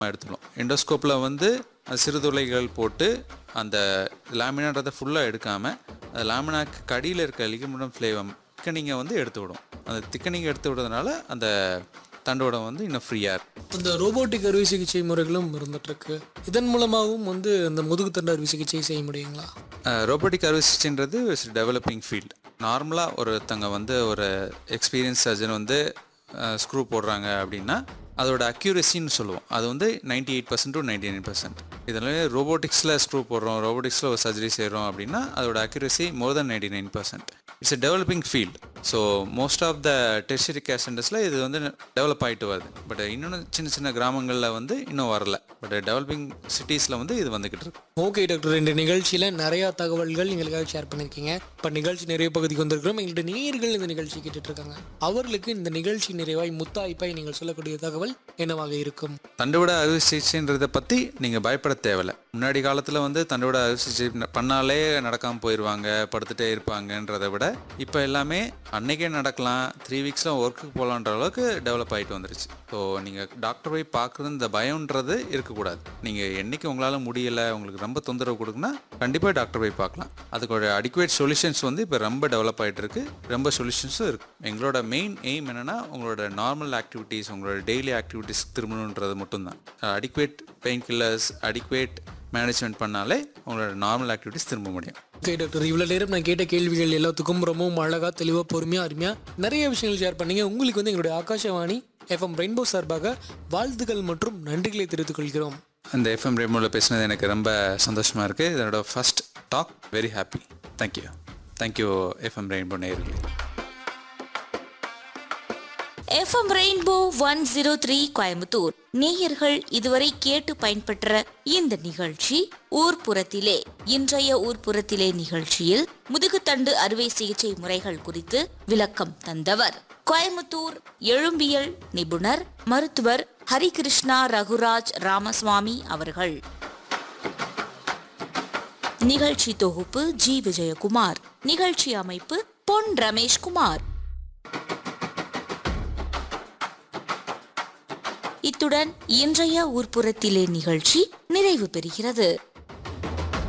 எடுத்துக்கணும் எண்டோஸ்கோப்பில் வந்து சிறுதுளைகள் போட்டு அந்த லேமினான்றதை ஃபுல்லாக எடுக்காமல் அந்த லேமினாக்கு கடியில் இருக்க லிகமெண்டம் ஃப்ளேவம் திக்கனிங்கை வந்து எடுத்து விடும் அந்த திக்கனிங்கை எடுத்து விடுறதுனால அந்த தண்டோடம் வந்து இன்னும் ஃப்ரீயாக இருக்கும் இந்த ரோபோட்டிக் அறுவை சிகிச்சை முறைகளும் இருந்துகிட்ருக்கு இதன் மூலமாகவும் வந்து இந்த முதுகுத்தண்டு அறுவை சிகிச்சை செய்ய முடியுங்களா ரோபோட்டிக் அறுவை சிகிச்சைன்றது டெவலப்பிங் ஃபீல்டு நார்மலாக ஒருத்தங்க வந்து ஒரு எக்ஸ்பீரியன்ஸ் சர்ஜன் வந்து ஸ்க்ரூ போடுறாங்க அப்படின்னா அதோட அக்யூரஸின்னு சொல்லுவோம் அது வந்து ninety eight percent to ninety nine percent இதில் ரோபோட்டிக்ஸில் ஸ்க்ரூ போடுறோம் ரோபோட்டிக்ஸில் ஒரு சர்ஜரி செய்கிறோம் அப்படின்னா அதோட accuracy more than ninety nine percent it's a developing field so most of the tertiary care சென்டர்ஸில் இது வந்து டெவலப் ஆகிட்டு வருது பட் இன்னும் சின்ன சின்ன கிராமங்களில் வந்து இன்னும் வரல பட் டெவலப்பிங் சிட்டிஸில் வந்து இது வந்துக்கிட்டு இருக்கு ஓகே டாக்டர் இந்த நிகழ்ச்சியில் நிறையா தகவல்கள் எங்களுக்காக ஷேர் பண்ணியிருக்கீங்க இப்போ நிகழ்ச்சி நிறைய பகுதிக்கு வந்திருக்கிறோம் எங்களுடைய நேயர்கள் இந்த நிகழ்ச்சி கேட்டுட்டு இருக்காங்க அவர்களுக்கு இந்த நிகழ்ச்சி நிறைவாய் முத்தாய்ப்பாய் நீங்கள் சொல்லக்கூடிய தகவல் என்னவாக இருக்கும் தண்டுவட அறுவை சிகிச்சைன்றதை பற்றி நீங்கள் பயப்பட தேவையில்ல முன்னாடி காலத்தில் வந்து தண்டுவட அறுவை சிகிச்சை பண்ணாலே நடக்காமல் போயிடுவாங்க படுத்துட்டே இருப்பாங்கன்றதை விட இப்போ எல்லாமே அன்னைக்கே நடக்கலாம் த்ரீ வீக்ஸில் ஒர்க்குக்கு போகலான்ற அளவுக்கு டெவலப் ஆகிட்டு வந்துருச்சு ஸோ நீங்கள் டாக்டர் போய் பார்க்குறது இந்த பயம்ன்றது இருக்கக்கூடாது நீங்கள் என்னைக்கு உங்களால் முடியலை உங்களுக்கு ரொம்ப தொந்தரவு கொடுக்குன்னா கண்டிப்பாக டாக்டர் போய் பார்க்கலாம் அதுக்கு ஒரு அடிக்குவேட் சொல்யூஷன்ஸ் வந்து இப்போ ரொம்ப டெவலப் ஆகிட்டு இருக்கு ரொம்ப சொல்யூஷன்ஸும் இருக்கு எங்களோட மெயின் எய்ம் என்னன்னா உங்களோட நார்மல் ஆக்டிவிட்டீஸ் உங்களோட டெய்லி ஆக்டிவிட்டீஸ் திரும்பணுன்றது மட்டும்தான் adequate pain killers adequate management பண்ணாலே உங்களோட நார்மல் ஆக்டிவிட்டீஸ் திரும்ப முடியும் ஓகே டாக்டர் இவ்வளோ நேரம் நான் கேட்ட கேள்விகள் எல்லாத்துக்கும் ரொம்பவும் அழகாக தெளிவாக பொறுமையாக அருமையாக நிறைய விஷயங்கள் ஷேர் பண்ணீங்க உங்களுக்கு வந்து எங்களுடைய ஆகாஷவாணி எஃப்எம் ரெயின்போ சார்பாக வாழ்த்துக்கள் மற்றும் நன்றிகளை தெரிவித்துக் கொள்கிறோம் அந்த எஃப்எம் ரேமோவில் பேசினது எனக்கு ரொம்ப சந்தோஷமாக இருக்குது இதனோட first talk very happy thank you thank you FM Rainbow நேயர்களே FM Rainbow one zero three Coimbatore நேயர்கள் இதுவரை கேட்டு பயன்பெற்ற இந்த நிகழ்ச்சி ஊர்ப்புறத்திலே இன்றைய ஊர்ப்புறத்திலே நிகழ்ச்சியில் முதுகுத்தண்டு அறுவை சிகிச்சை முறைகள் குறித்து விளக்கம் தந்தவர் கோயம்புத்தூர் எழும்பியல் நிபுணர் மருத்துவர் ஹரிகிருஷ்ணா ரகுராஜ் ராமசுவாமி அவர்கள் நிகழ்ச்சி தொகுப்பு ஜி விஜயகுமார் நிகழ்ச்சி அமைப்பு பொன் ரமேஷ்குமார் இத்துடன் இன்றைய ஊர்ப்புறத்திலே நிகழ்ச்சி நிறைவு பெறுகிறது